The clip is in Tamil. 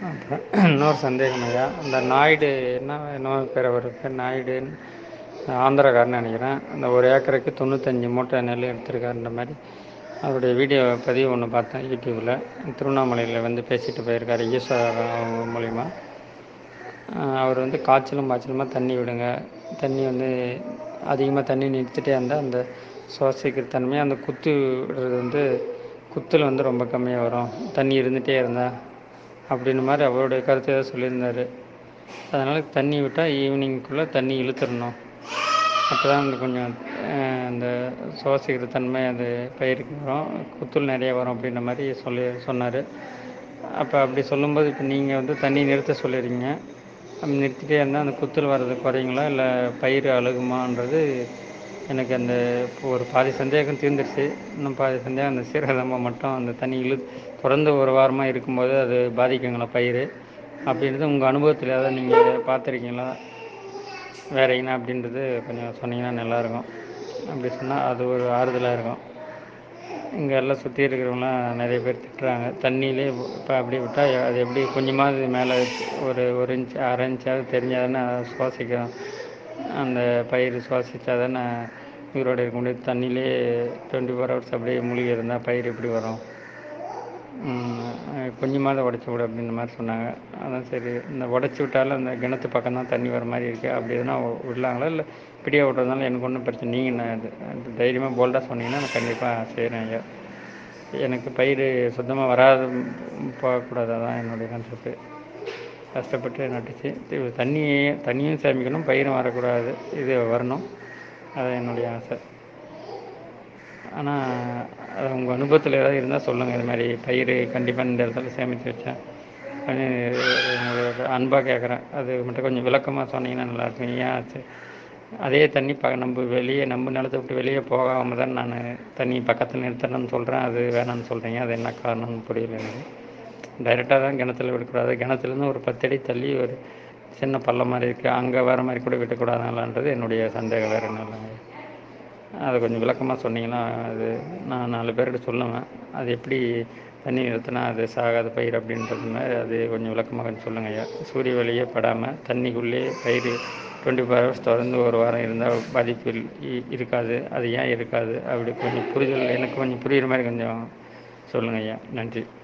அப்புறம் இன்னொரு சந்தேகம் ஐயா இந்த நாயுடு என்ன இன்னொரு பேர் அவர் பேர் நாயுடுன்னு ஆந்திராக்காரன்னு நினைக்கிறேன் அந்த ஒரு ஏக்கருக்கு தொண்ணூத்தஞ்சு மூட்டை நெல் எடுத்திருக்காருன்ற மாதிரி அவருடைய வீடியோ பதிவு ஒன்று பார்த்தேன் யூடியூப்பில் திருவண்ணாமலையில் வந்து பேசிட்டு போயிருக்காரு ஈஸ்வா அவங்க மூலிமா அவர் வந்து காய்ச்சலும் பாய்ச்சலுமா தண்ணி விடுங்க தண்ணி வந்து அதிகமாக தண்ணி நிறுத்திட்டே இருந்தால் அந்த சுவாசிக்கிற தன்மை அந்த குத்து விடுறது வந்து குத்தல் வந்து ரொம்ப கம்மியாக வரும் தண்ணி இருந்துகிட்டே இருந்தால் அப்படின்னு மாதிரி அவருடைய கருத்தை தான் சொல்லியிருந்தார் அதனால் தண்ணி விட்டால் ஈவினிங்குள்ளே தண்ணி இழுத்துடணும் அப்போ தான் அந்த கொஞ்சம் அந்த சுவாசிக்கிற தன்மை அந்த பயிருக்கு வரும் குத்துல் நிறைய வரும் அப்படின்ற மாதிரி சொல்லி சொன்னார் அப்போ அப்படி சொல்லும்போது இப்போ நீங்கள் வந்து தண்ணி நிறுத்த சொல்லிடுறீங்க அப்படி நிறுத்திட்டே இருந்தால் அந்த குத்தல் வர்றது குறையுங்களா இல்லை பயிர் அழுகுமான்றது எனக்கு அந்த ஒரு பாதி சந்தேகம் தீர்ந்துருச்சு இன்னும் பாதி சந்தேகம் அந்த சீரகதம்பா மட்டும் அந்த தண்ணி இழு தொடர்ந்து ஒரு வாரமாக இருக்கும்போது அது பாதிக்குங்களா பயிர் அப்படின்றது உங்கள் அனுபவத்தில் ஏதாவது நீங்கள் பார்த்துருக்கீங்களா வேற என்ன அப்படின்றது கொஞ்சம் சொன்னீங்கன்னா நல்லாயிருக்கும் அப்படி சொன்னால் அது ஒரு ஆறுதலாக இருக்கும் இங்கே எல்லாம் சுற்றி இருக்கிறவங்களாம் நிறைய பேர் திட்டுறாங்க தண்ணியிலே இப்போ அப்படியே விட்டால் அது எப்படி கொஞ்சமாவது மேலே ஒரு ஒரு இன்ச் அரை இன்ச்சாவது தெரிஞ்சால் தானே சுவாசிக்கும் அந்த பயிர் சுவாசித்தா தானே உயிரோடு இருக்க முடியும் தண்ணியிலே டுவெண்ட்டி ஃபோர் ஹவர்ஸ் அப்படியே மூழ்கி இருந்தால் பயிர் எப்படி வரும் கொஞ்சமாவது உடச்சி விடு அப்படின்ற மாதிரி சொன்னாங்க அதான் சரி இந்த உடச்சி விட்டாலும் அந்த கிணத்து பக்கம் தான் தண்ணி வர மாதிரி இருக்குது அப்படி எதுனா விடலாங்களா இல்லை இப்படியே விட்றதுனால எனக்கு ஒன்றும் பிரச்சனை நீங்கள் நான் தைரியமாக போல்டாக சொன்னீங்கன்னா நான் கண்டிப்பாக செய்கிறேன் ஐயா எனக்கு பயிர் சுத்தமாக வராது போகக்கூடாது அதான் என்னுடைய கான்செப்ட்டு கஷ்டப்பட்டு நட்டுச்சு தண்ணியே தண்ணியும் சேமிக்கணும் பயிரும் வரக்கூடாது இது வரணும் அது என்னுடைய ஆசை ஆனால் அது உங்கள் அனுபவத்தில் ஏதாவது இருந்தால் சொல்லுங்கள் இது மாதிரி பயிர் கண்டிப்பாக இந்த இடத்துல சேமித்து வச்சேன் உங்களுக்கு அன்பாக கேட்குறேன் அது மட்டும் கொஞ்சம் விளக்கமாக சொன்னீங்கன்னா நல்லாயிருக்கும் ஏன் ஆச்சு அதே தண்ணி ப நம்ம வெளியே நம்ம நிலத்தை விட்டு வெளியே போகாமல் தான் நான் தண்ணி பக்கத்தில் நிறுத்தணும்னு சொல்கிறேன் அது வேணாம்னு சொல்கிறீங்க அது என்ன காரணம்னு புரியல எனக்கு டைரெக்டாக தான் கிணத்துல விடக்கூடாது கிணத்துலேருந்து ஒரு பத்தடி தள்ளி ஒரு சின்ன பள்ளம் மாதிரி இருக்குது அங்கே வேறு மாதிரி கூட விடக்கூடாதுங்களான்றது என்னுடைய சந்தேகம் வேறு என்ன இல்லைங்க அதை கொஞ்சம் விளக்கமாக சொன்னீங்கன்னா அது நான் நாலு பேர்கிட்ட சொல்லுவேன் அது எப்படி தண்ணி நிறுத்தினா அது சாகாத பயிர் அப்படின்றது மாதிரி அது கொஞ்சம் விளக்கமாக கொஞ்சம் சொல்லுங்கள் ஐயா சூரிய வெளியே படாமல் தண்ணிக்குள்ளே பயிர் டுவெண்ட்டி ஃபோர் ஹவர்ஸ் தொடர்ந்து ஒரு வாரம் இருந்தால் பாதிப்பு இருக்காது அது ஏன் இருக்காது அப்படி கொஞ்சம் புரிதல் எனக்கு கொஞ்சம் புரிகிற மாதிரி கொஞ்சம் சொல்லுங்கள் ஐயா நன்றி